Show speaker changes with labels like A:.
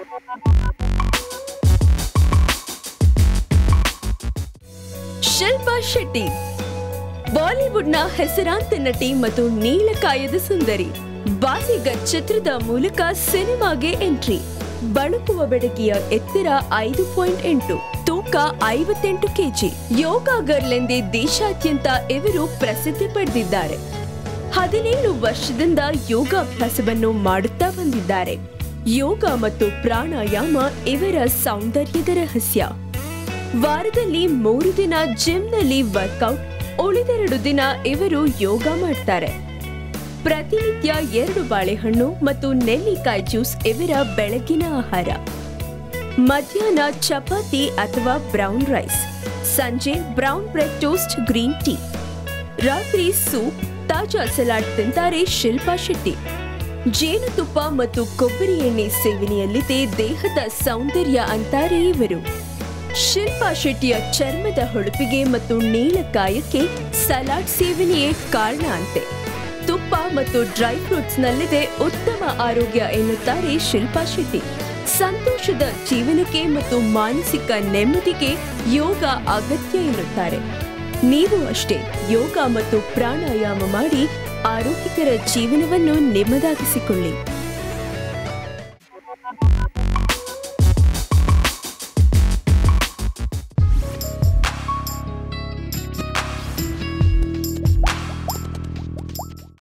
A: ಶಿಲ್ಪಾ ಶೆಟ್ಟಿ ಬಾಲಿವುಡ್ನ ಹೆಸರಾಂತ ನಟಿ ಮತ್ತು ನೀಳಕಾಯದ ಸುಂದರಿ ಬಾಸಿಗರ್ ಚಿತ್ರದ ಮೂಲಕ ಸಿನಿಮಾಗೆ ಎಂಟ್ರಿ ಬಳುಕುವ ಬೆಡಗಿಯ ಎತ್ತರ ಐದು ಪಾಯಿಂಟ್ ಎಂಟು ತೂಕ ಐವತ್ತೆಂಟು ಕೆಜಿ ಯೋಗ ಗರ್ಲ್ ಎಂದೇ ದೇಶಾದ್ಯಂತ ಇವರು ಪ್ರಸಿದ್ಧಿ ಪಡೆದಿದ್ದಾರೆ ಹದಿನೇಳು ವರ್ಷದಿಂದ ಯೋಗಾಭ್ಯಾಸವನ್ನು ಮಾಡುತ್ತಾ ಬಂದಿದ್ದಾರೆ ಯೋಗ ಮತ್ತು ಪ್ರಾಣಾಯಾಮ ಇವರ ಸೌಂದರ್ಯದ ರಹಸ್ಯ ವಾರದಲ್ಲಿ ಮೂರು ದಿನ ಜಿಮ್ನಲ್ಲಿ ವರ್ಕೌಟ್ ಉಳಿದೆರಡು ದಿನ ಇವರು ಯೋಗ ಮಾಡ್ತಾರೆ ಪ್ರತಿನಿತ್ಯ ಎರಡು ಬಾಳೆಹಣ್ಣು ಮತ್ತು ನೆಲ್ಲಿಕಾಯಿ ಜ್ಯೂಸ್ ಇವರ ಬೆಳಗಿನ ಆಹಾರ ಮಧ್ಯಾಹ್ನ ಚಪಾತಿ ಅಥವಾ ಬ್ರೌನ್ ರೈಸ್ ಸಂಜೆ brown bread toast green tea ರಾತ್ರಿ ಸೂಪ್ ತಾಜಾ ಸಲಾಡ್ ತಿಂತಾರೆ ಶಿಲ್ಪಾ ಶೆಟ್ಟಿ ಜೇನುತುಪ್ಪ ಮತ್ತು ಕೊಬ್ಬರಿ ಎಣ್ಣೆ ಸೇವನೆಯಲ್ಲಿದೆ ದೇಹದ ಸೌಂದರ್ಯ ಅಂತಾರೆ ಇವರು ಶಿಲ್ಪಾ ಶೆಟ್ಟಿಯ ಚರ್ಮದ ಹೊಳಪಿಗೆ ಮತ್ತು ನೀಳಕಾಯಕ್ಕೆ ಸಲಾಡ್ ಸೇವನೆಯೇ ಕಾರಣ ಅಂತೆ ತುಪ್ಪ ಮತ್ತು ಡ್ರೈ ಫ್ರೂಟ್ಸ್ ನಲ್ಲಿದೆ ಉತ್ತಮ ಆರೋಗ್ಯ ಎನ್ನುತ್ತಾರೆ ಶಿಲ್ಪಾ ಶೆಟ್ಟಿ ಸಂತೋಷದ ಜೀವನಕ್ಕೆ ಮತ್ತು ಮಾನಸಿಕ ನೆಮ್ಮದಿಗೆ ಯೋಗ ಅಗತ್ಯ ಎನ್ನುತ್ತಾರೆ ನೀವು ಅಷ್ಟೇ ಯೋಗ ಮತ್ತು ಪ್ರಾಣಾಯಾಮ ಮಾಡಿ ಆರೋಗ್ಯಕರ ಜೀವನವನ್ನು ನಿಮ್ಮದಾಗಿಸಿಕೊಳ್ಳಿ